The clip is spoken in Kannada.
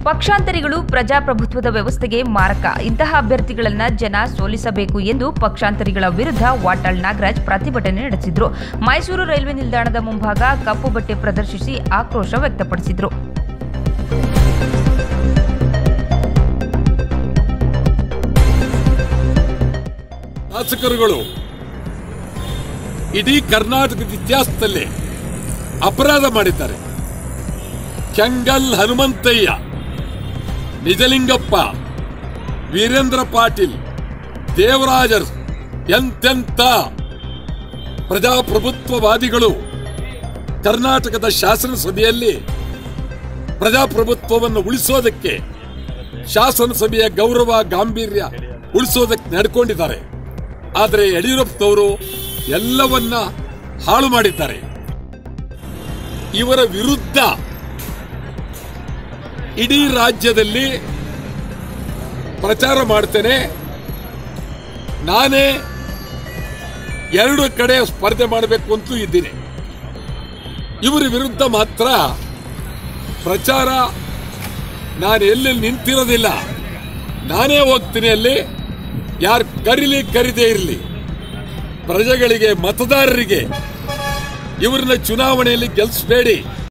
ಪಕ್ಷಾಂತರಿಗಳು ಪ್ರಜಾಪ್ರಭುತ್ವದ ವ್ಯವಸ್ಥೆಗೆ ಮಾರಕ ಇಂತಹ ಅಭ್ಯರ್ಥಿಗಳನ್ನ ಜನ ಸೋಲಿಸಬೇಕು ಎಂದು ಪಕ್ಷಾಂತರಿಗಳ ವಿರುದ್ಧ ವಾಟಾಳ್ ನಾಗರಾಜ್ ಪ್ರತಿಭಟನೆ ನಡೆಸಿದ್ರು ಮೈಸೂರು ರೈಲ್ವೆ ನಿಲ್ದಾಣದ ಮುಂಭಾಗ ಕಪ್ಪು ಬಟ್ಟೆ ಪ್ರದರ್ಶಿಸಿ ಆಕ್ರೋಶ ವ್ಯಕ್ತಪಡಿಸಿದ್ರು ಶಾಸಕರುಗಳು ಇಡೀ ಕರ್ನಾಟಕದ ಇತಿಹಾಸದಲ್ಲಿ ಅಪರಾಧ ಮಾಡಿದ್ದಾರೆ ಕೆಂಗಲ್ ಹನುಮಂತಯ್ಯ ನಿಜಲಿಂಗಪ್ಪ ವೀರೇಂದ್ರ ಪಾಟೀಲ್ ದೇವರಾಜರ್ ಎಂತೆಂತ ಪ್ರಜಾಪ್ರಭುತ್ವವಾದಿಗಳು ಕರ್ನಾಟಕದ ಶಾಸನಸಭೆಯಲ್ಲಿ ಪ್ರಜಾಪ್ರಭುತ್ವವನ್ನು ಉಳಿಸೋದಕ್ಕೆ ಶಾಸನಸಭೆಯ ಗೌರವ ಗಾಂಭೀರ್ಯ ಉಳಿಸೋದಕ್ಕೆ ನಡ್ಕೊಂಡಿದ್ದಾರೆ ಆದರೆ ಯಡಿಯೂರಪ್ಪನವರು ಎಲ್ಲವನ್ನ ಹಾಳು ಮಾಡಿದ್ದಾರೆ ಇವರ ವಿರುದ್ಧ ಇಡೀ ರಾಜ್ಯದಲ್ಲಿ ಪ್ರಚಾರ ಮಾಡ್ತೇನೆ ನಾನೇ ಎರಡು ಕಡೆ ಸ್ಪರ್ಧೆ ಮಾಡಬೇಕು ಅಂತೂ ಇದ್ದೀನಿ ಇವರ ವಿರುದ್ಧ ಮಾತ್ರ ಪ್ರಚಾರ ನಾನು ಎಲ್ಲೆಲ್ಲಿ ನಿಂತಿರೋದಿಲ್ಲ ನಾನೇ ಹೋಗ್ತೀನಿ ಅಲ್ಲಿ ಯಾರು ಕರೀಲಿ ಕರೀದೇ ಇರಲಿ ಪ್ರಜೆಗಳಿಗೆ ಮತದಾರರಿಗೆ ಇವರನ್ನ ಚುನಾವಣೆಯಲ್ಲಿ ಗೆಲ್ಲಿಸಬೇಡಿ